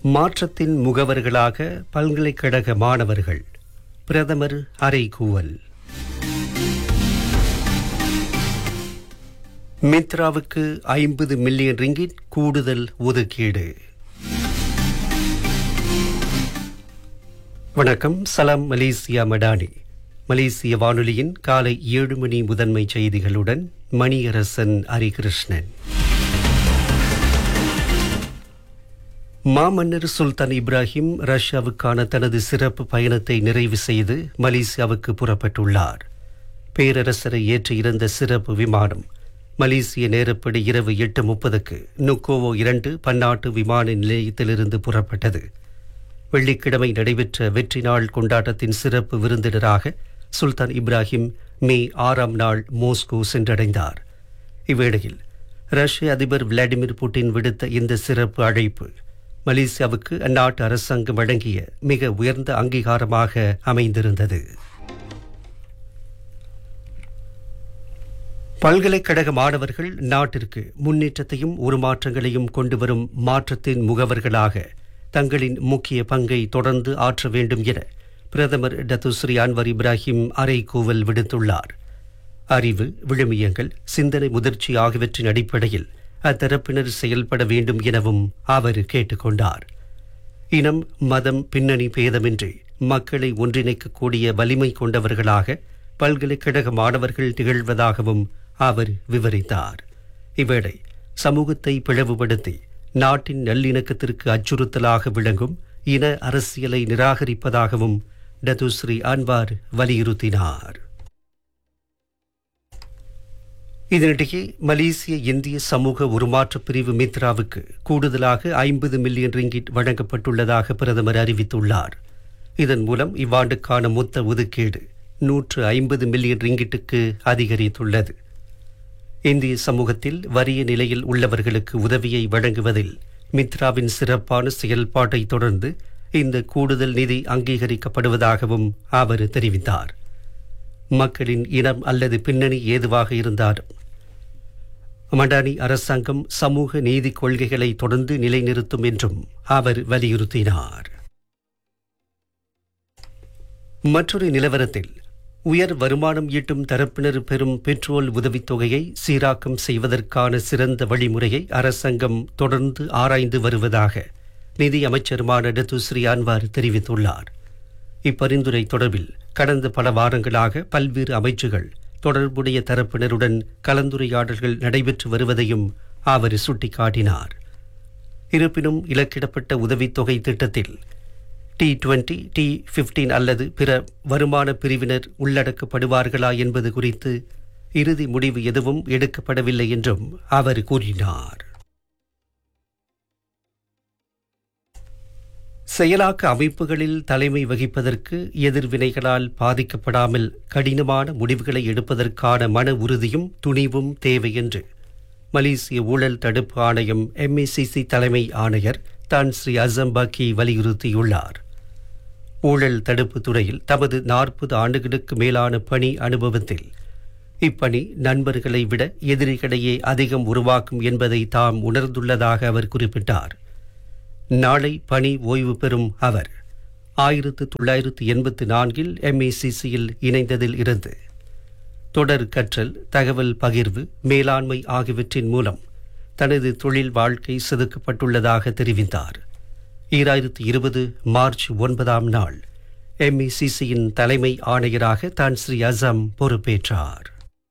மாற்றத்தின் முகவர்களாக பல்கலைக்கழக மாணவர்கள் பிரதமர் அறைகூவல் மித்ராவுக்கு ஐம்பது மில்லியன் ரிங்கிட் கூடுதல் ஒதுக்கீடு வணக்கம் சலாம் மலேசியா மடானி மலேசிய வானொலியின் காலை ஏழு மணி முதன்மை செய்திகளுடன் மணியரசன் ஹரிகிருஷ்ணன் மாமன்னர் சுல்தான் இப்ராஹிம் ரஷ்யாவுக்கான தனது சிறப்பு பயணத்தை நிறைவு செய்து மலேசியாவுக்கு புறப்பட்டுள்ளார் பேரரசரை ஏற்று இருந்த சிறப்பு விமானம் மலேசிய நேரப்படி இரவு எட்டு முப்பதுக்கு நுக்கோவோ இரண்டு பன்னாட்டு விமான நிலையத்திலிருந்து புறப்பட்டது வெள்ளிக்கிழமை நடைபெற்ற வெற்றி நாள் கொண்டாட்டத்தின் சிறப்பு விருந்தினராக சுல்தான் இப்ராஹிம் மே ஆறாம் நாள் மோஸ்கோ சென்றடைந்தார் இவ்வேளையில் ரஷ்ய அதிபர் விளாடிமிர் புட்டின் விடுத்த இந்த சிறப்பு அழைப்பு மலேசியாவுக்கு அந்நாட்டு அரசாங்கம் வழங்கிய மிக உயர்ந்த அங்கீகாரமாக அமைந்திருந்தது பல்கலைக்கழக மாணவர்கள் நாட்டிற்கு முன்னேற்றத்தையும் உருமாற்றங்களையும் கொண்டு வரும் மாற்றத்தின் முகவர்களாக தங்களின் முக்கிய பங்கை தொடர்ந்து ஆற்ற வேண்டும் என பிரதமர் டத்துஸ்ரீ அன்வர் இப்ராஹிம் அறைகூவல் விடுத்துள்ளார் அறிவு விழுமியங்கள் சிந்தனை முதிர்ச்சி ஆகியவற்றின் அடிப்படையில் அத்தரப்பினர் செயல்பட வேண்டும் எனவும் அவர் கேட்டுக்கொண்டார் இனம் மதம் பின்னணி பேதமின்றி மக்களை ஒன்றிணைக்கக்கூடிய வலிமை கொண்டவர்களாக பல்கலைக்கழக மாணவர்கள் திகழ்வதாகவும் அவர் விவரித்தார் இவ்வேளை சமூகத்தை பிளவுபடுத்தி நாட்டின் நல்லிணக்கத்திற்கு அச்சுறுத்தலாக விளங்கும் இன அரசியலை நிராகரிப்பதாகவும் டதுஸ்ரீ அன்வார் வலியுறுத்தினார் இதனிடையே மலேசிய இந்திய சமூக உருமாற்ற பிரிவு மித்ராவுக்கு கூடுதலாக ஐம்பது மில்லியன் ரிங்கிட் வழங்கப்பட்டுள்ளதாக பிரதமர் அறிவித்துள்ளார் இதன் மூலம் இவ்வாண்டுக்கான மொத்த ஒதுக்கீடு நூற்று ஐம்பது மில்லியன் ரிங்கிட்டுக்கு அதிகரித்துள்ளது இந்திய சமூகத்தில் வறிய நிலையில் உள்ளவர்களுக்கு உதவியை வழங்குவதில் மித்ராவின் சிறப்பான செயல்பாட்டை தொடர்ந்து இந்த கூடுதல் நிதி அங்கீகரிக்கப்படுவதாகவும் அவர் தெரிவித்தார் மக்களின் இனம் அல்லது பின்னணி ஏதுவாக இருந்தாலும் மடானி அரசாங்கம் சமூக நீதி கொள்கைகளை தொடர்ந்து நிலைநிறுத்தும் என்றும் அவர் வலியுறுத்தினார் மற்றொரு நிலவரத்தில் உயர் வருமானம் ஈட்டும் தரப்பினர் பெறும் பெட்ரோல் உதவித்தொகையை சீராக்கம் செய்வதற்கான சிறந்த வழிமுறையை அரசாங்கம் தொடர்ந்து ஆராய்ந்து வருவதாக நிதி அமைச்சருமான டத்துஸ்ரீ அன்வார் தெரிவித்துள்ளார் இப்பரிந்துரை தொடர்பில் கடந்த பல வாரங்களாக பல்வேறு அமைச்சுகள் தொடர்புடைய தரப்பினருடன் கலந்துரையாடல்கள் நடைபெற்று வருவதையும் அவர் சுட்டிக்காட்டினார் இருப்பினும் இலக்கிடப்பட்ட உதவித்தொகை திட்டத்தில் டி டுவெண்டி டி பிப்டீன் அல்லது பிற வருமான பிரிவினர் உள்ளடக்கப்படுவார்களா என்பது குறித்து இறுதி முடிவு எதுவும் எடுக்கப்படவில்லை என்றும் அவர் கூறினார் செயலாக்க அமைப்புகளில் தலைமை வகிப்பதற்கு எதிர்வினைகளால் பாதிக்கப்படாமல் கடினமான முடிவுகளை எடுப்பதற்கான மன உறுதியும் துணிவும் தேவை என்று மலேசிய ஊழல் தடுப்பு ஆணையம் எம்ஏசிசி தலைமை ஆணையர் தான் ஸ்ரீ அசம்பாக்கி வலியுறுத்தியுள்ளார் ஊழல் தடுப்பு துறையில் தமது நாற்பது ஆண்டுகளுக்கு மேலான பணி அனுபவத்தில் இப்பணி நண்பர்களை விட எதிரிகளையே அதிகம் உருவாக்கும் என்பதை தாம் உணர்ந்துள்ளதாக அவர் குறிப்பிட்டார் நாளை பணி ஓய்வு பெறும் அவர் ஆயிரத்து தொள்ளாயிரத்து எண்பத்து நான்கில் எம்ஏசிசியில் இணைந்ததில் இருந்து தொடர் கற்றல் தகவல் பகிர்வு மேலாண்மை ஆகியவற்றின் மூலம் தனது தொழில் வாழ்க்கை செதுக்கப்பட்டுள்ளதாக தெரிவித்தார் ஈராயிரத்து இருபது மார்ச் ஒன்பதாம் நாள் எம்இசிசியின் தலைமை ஆணையராக தான் ஸ்ரீ அசம் பொறுப்பேற்றார்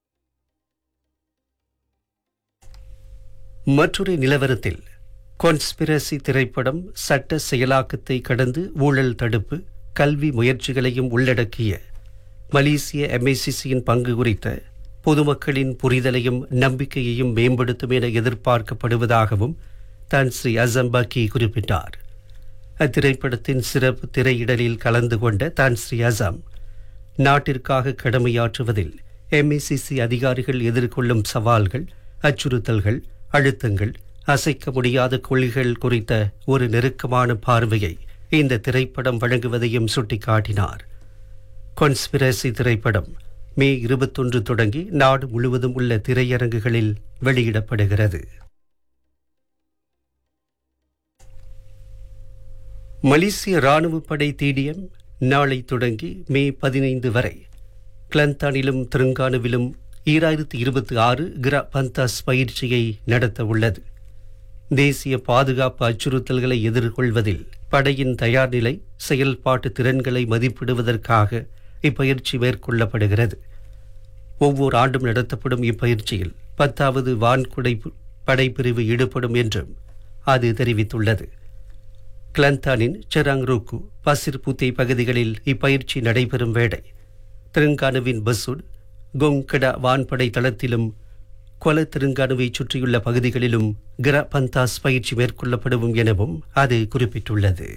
மற்றொரு நிலவரத்தில் கான்ஸ்பிரசி திரைப்படம் சட்ட செயலாக்கத்தை கடந்து ஊழல் தடுப்பு கல்வி முயற்சிகளையும் உள்ளடக்கிய மலேசிய எம்ஏசிசியின் பங்கு குறித்த பொதுமக்களின் புரிதலையும் நம்பிக்கையையும் மேம்படுத்தும் என எதிர்பார்க்கப்படுவதாகவும் தான் ஸ்ரீ அசம்பாக்கி குறிப்பிட்டார் அத்திரைப்படத்தின் சிறப்பு திரையிடலில் கலந்து கொண்ட தான் ஸ்ரீ அசாம் நாட்டிற்காக கடமையாற்றுவதில் எம்ஏசிசி அதிகாரிகள் எதிர்கொள்ளும் சவால்கள் அச்சுறுத்தல்கள் அழுத்தங்கள் அசைக்க முடியாத கொள்கைகள் குறித்த ஒரு நெருக்கமான பார்வையை இந்த திரைப்படம் வழங்குவதையும் சுட்டிக்காட்டினார் கான்ஸ்பிரசி திரைப்படம் மே இருபத்தொன்று தொடங்கி நாடு முழுவதும் உள்ள திரையரங்குகளில் வெளியிடப்படுகிறது மலேசிய ராணுவ படை டிடிஎம் நாளை தொடங்கி மே பதினைந்து வரை கிளந்தானிலும் தெலுங்கானுவிலும் ஈராயிரத்தி இருபத்தி ஆறு கிரா பந்தாஸ் பயிற்சியை நடத்த உள்ளது தேசிய பாதுகாப்பு அச்சுறுத்தல்களை எதிர்கொள்வதில் படையின் தயார்நிலை செயல்பாட்டு திறன்களை மதிப்பிடுவதற்காக இப்பயிற்சி மேற்கொள்ளப்படுகிறது ஒவ்வொரு ஆண்டும் நடத்தப்படும் இப்பயிற்சியில் பத்தாவது வான்குடை படைப்பிரிவு ஈடுபடும் என்றும் அது தெரிவித்துள்ளது கிளந்தானின் செராங்ரோக்கு பசிர்புத்தே பகுதிகளில் இப்பயிற்சி நடைபெறும் வேளை தெலுங்கானுவின் பசுட் கொங்கடா வான்படை தளத்திலும் கொல தெலுங்கானுவை சுற்றியுள்ள பகுதிகளிலும் கிர பந்தாஸ் பயிற்சி மேற்கொள்ளப்படும் எனவும் அது குறிப்பிட்டுள்ளது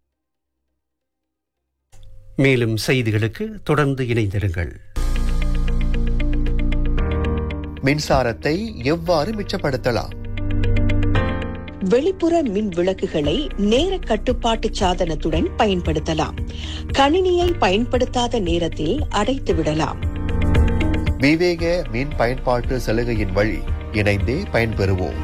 மேலும் செய்திகளுக்கு தொடர்ந்து இணைந்திருங்கள் மின்சாரத்தை எவ்வாறு மிச்சப்படுத்தலாம் வெளிப்புற மின் விளக்குகளை நேர கட்டுப்பாட்டு சாதனத்துடன் பயன்படுத்தலாம் கணினியை பயன்படுத்தாத நேரத்தில் அடைத்து விடலாம் விவேக மின் பயன்பாட்டு சலுகையின் வழி இணைந்தே பயன்பெறுவோம்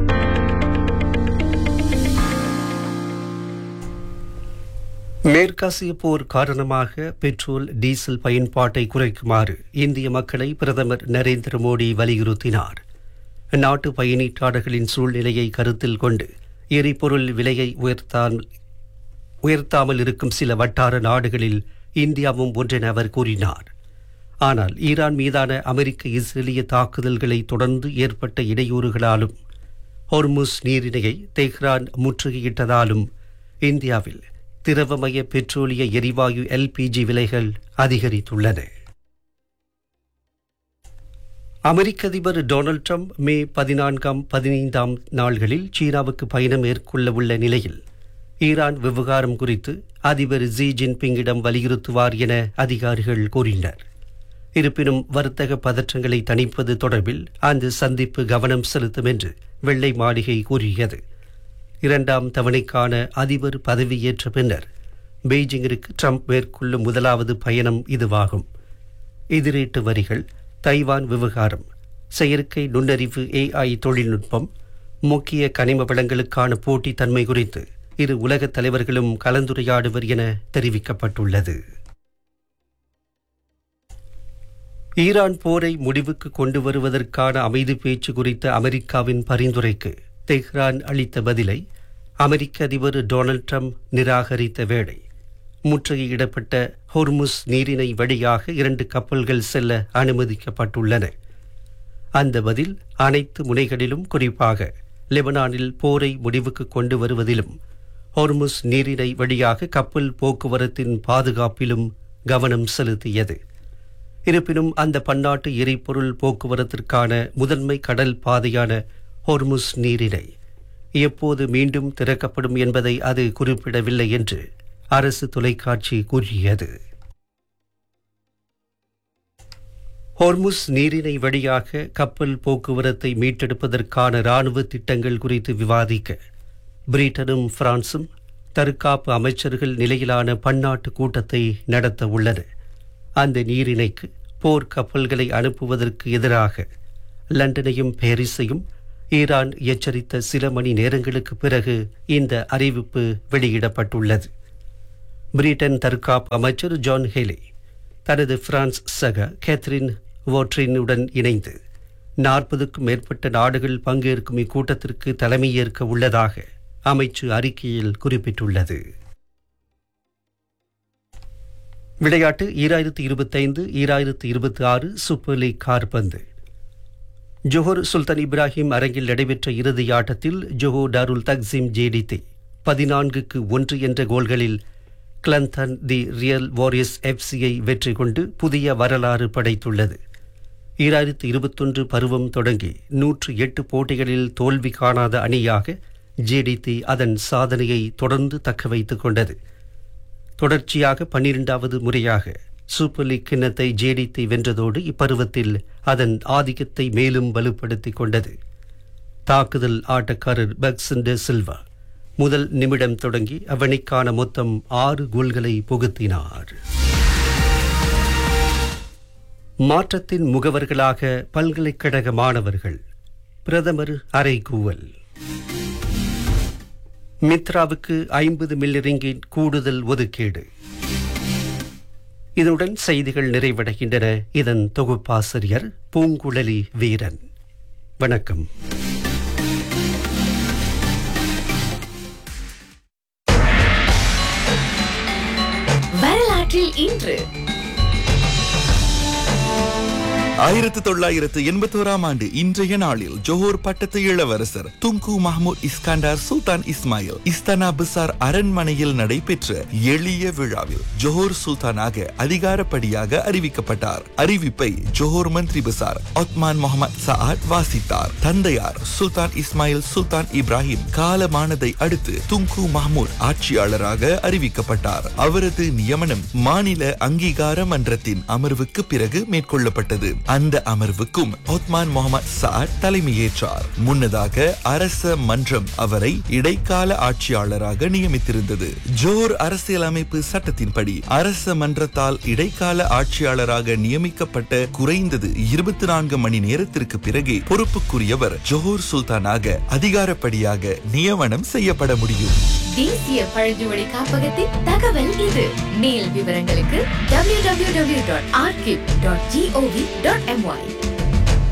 மேற்காசிய போர் காரணமாக பெட்ரோல் டீசல் பயன்பாட்டை குறைக்குமாறு இந்திய மக்களை பிரதமர் நரேந்திர மோடி வலியுறுத்தினார் நாட்டு பயணீட்டாளர்களின் சூழ்நிலையை கருத்தில் கொண்டு எரிபொருள் விலையை உயர்த்தாமல் உயர்த்தாமல் இருக்கும் சில வட்டார நாடுகளில் இந்தியாவும் ஒன்றென அவர் கூறினார் ஆனால் ஈரான் மீதான அமெரிக்க இஸ்ரேலிய தாக்குதல்களை தொடர்ந்து ஏற்பட்ட இடையூறுகளாலும் ஹொர்முஸ் நீரிணையை தெஹ்ரான் முற்றுகையிட்டதாலும் இந்தியாவில் திரவமய பெட்ரோலிய எரிவாயு எல்பிஜி விலைகள் அதிகரித்துள்ளன அமெரிக்க அதிபர் டொனால்ட் ட்ரம்ப் மே பதினான்காம் பதினைந்தாம் நாள்களில் சீனாவுக்கு பயணம் மேற்கொள்ள உள்ள நிலையில் ஈரான் விவகாரம் குறித்து அதிபர் ஜி ஜின்பிங்கிடம் வலியுறுத்துவார் என அதிகாரிகள் கூறினர் இருப்பினும் வர்த்தக பதற்றங்களை தணிப்பது தொடர்பில் அந்த சந்திப்பு கவனம் செலுத்தும் என்று வெள்ளை மாளிகை கூறியது இரண்டாம் தவணைக்கான அதிபர் பதவியேற்ற பின்னர் பெய்ஜிங்கிற்கு ட்ரம்ப் மேற்கொள்ளும் முதலாவது பயணம் இதுவாகும் எதிரீட்டு வரிகள் தைவான் விவகாரம் செயற்கை நுண்ணறிவு ஏஐ தொழில்நுட்பம் முக்கிய கனிம வளங்களுக்கான போட்டித்தன்மை குறித்து இரு உலகத் தலைவர்களும் கலந்துரையாடுவர் என தெரிவிக்கப்பட்டுள்ளது ஈரான் போரை முடிவுக்கு கொண்டு வருவதற்கான அமைதி பேச்சு குறித்த அமெரிக்காவின் பரிந்துரைக்கு தெஹ்ரான் அளித்த பதிலை அமெரிக்க அதிபர் டொனால்ட் ட்ரம்ப் நிராகரித்த வேளை முற்றுகையிடப்பட்ட ஹொர்முஸ் நீரிணை வழியாக இரண்டு கப்பல்கள் செல்ல அனுமதிக்கப்பட்டுள்ளன அந்த பதில் அனைத்து முனைகளிலும் குறிப்பாக லெபனானில் போரை முடிவுக்கு கொண்டு வருவதிலும் ஹொர்முஸ் நீரிணை வழியாக கப்பல் போக்குவரத்தின் பாதுகாப்பிலும் கவனம் செலுத்தியது இருப்பினும் அந்த பன்னாட்டு எரிபொருள் போக்குவரத்திற்கான முதன்மை கடல் பாதையான ஹொர்முஸ் நீரிணை எப்போது மீண்டும் திறக்கப்படும் என்பதை அது குறிப்பிடவில்லை என்று அரசு தொலைக்காட்சி கூறியது ஹொர்முஸ் நீரிணை வழியாக கப்பல் போக்குவரத்தை மீட்டெடுப்பதற்கான ராணுவ திட்டங்கள் குறித்து விவாதிக்க பிரிட்டனும் பிரான்சும் தற்காப்பு அமைச்சர்கள் நிலையிலான பன்னாட்டு கூட்டத்தை நடத்த உள்ளன அந்த நீரிணைக்கு போர் கப்பல்களை அனுப்புவதற்கு எதிராக லண்டனையும் பாரிஸையும் ஈரான் எச்சரித்த சில மணி நேரங்களுக்கு பிறகு இந்த அறிவிப்பு வெளியிடப்பட்டுள்ளது பிரிட்டன் தற்காப்பு அமைச்சர் ஜான் ஹேலி தனது பிரான்ஸ் சக கேத்ரின் வோட்ரினுடன் இணைந்து நாற்பதுக்கும் மேற்பட்ட நாடுகள் பங்கேற்கும் இக்கூட்டத்திற்கு தலைமையேற்க உள்ளதாக அமைச்சு அறிக்கையில் குறிப்பிட்டுள்ளது விளையாட்டு ஈராயிரத்தி இருபத்தைந்து ஈராயிரத்தி இருபத்தி ஆறு சூப்பர் லீக் கார்பந்து ஜோஹர் சுல்தான் இப்ராஹிம் அரங்கில் நடைபெற்ற இறுதி ஆட்டத்தில் ஜோஹோ டாருல் தக்ஸிம் ஜேடித்தி பதினான்குக்கு ஒன்று என்ற கோல்களில் கிளந்தன் தி ரியல் வாரியர்ஸ் எஃப்சியை வெற்றி கொண்டு புதிய வரலாறு படைத்துள்ளது ஈராயிரத்தி இருபத்தொன்று பருவம் தொடங்கி நூற்று எட்டு போட்டிகளில் தோல்வி காணாத அணியாக ஜேடித்தி அதன் சாதனையை தொடர்ந்து தக்க வைத்துக் கொண்டது தொடர்ச்சியாக பன்னிரெண்டாவது முறையாக சூப்பர் லீக் கிண்ணத்தை ஜேடித்தி வென்றதோடு இப்பருவத்தில் அதன் ஆதிக்கத்தை மேலும் வலுப்படுத்திக் கொண்டது தாக்குதல் ஆட்டக்காரர் பக்சண்டர் சில்வா முதல் நிமிடம் தொடங்கி அவனிக்கான மொத்தம் ஆறு கோல்களை புகுத்தினார் மாற்றத்தின் முகவர்களாக பல்கலைக்கழக மாணவர்கள் பிரதமர் அறைகூவல் மித்ராவுக்கு ஐம்பது மில்லி ரிங்கின் கூடுதல் ஒதுக்கீடு இதனுடன் செய்திகள் நிறைவடைகின்றன இதன் தொகுப்பாசிரியர் பூங்குழலி வீரன் வணக்கம் வரலாற்றில் இன்று ஆயிரத்து தொள்ளாயிரத்து எண்பத்தோராம் ஆண்டு இன்றைய நாளில் ஜோஹர் பட்டத்து இளவரசர் Tunku Mahmood Iskandar Sultan Ismail Istana Besar அரண்மனையில் நடைபெற்ற எளிய விழாவில் ஜோஹர் சுல்தானாக அதிகாரப்படியாக அறிவிக்கப்பட்டார் அறிவிப்பை ஜோஹர் மந்திரி பிசார் ஒத்மான் முகமது சஆத் வாசித்தார் தந்தையார் சுல்தான் இஸ்மாயில் சுல்தான் இப்ராஹிம் காலமானதை அடுத்து துங்கு மஹ்மூத் ஆட்சியாளராக அறிவிக்கப்பட்டார் அவரது நியமனம் மாநில அங்கீகார மன்றத்தின் அமர்வுக்கு பிறகு மேற்கொள்ளப்பட்டது அந்த அமர்வுக்கும் ஒத்மான் முகமது சாட் தலைமையேற்றார் முன்னதாக அரச மன்றம் அவரை இடைக்கால ஆட்சியாளராக நியமித்திருந்தது ஜோர் அரசியலமைப்பு சட்டத்தின்படி அரச மன்றத்தால் இடைக்கால ஆட்சியாளராக நியமிக்கப்பட்ட குறைந்தது இருபத்தி நான்கு மணி நேரத்திற்கு பிறகு பொறுப்புக்குரியவர் ஜோஹர் சுல்தானாக அதிகாரப்படியாக நியமனம் செய்யப்பட முடியும் தேசிய பழங்குடி காப்பகத்தின் தகவல் இது மேல் விவரங்களுக்கு www.archive.gov.my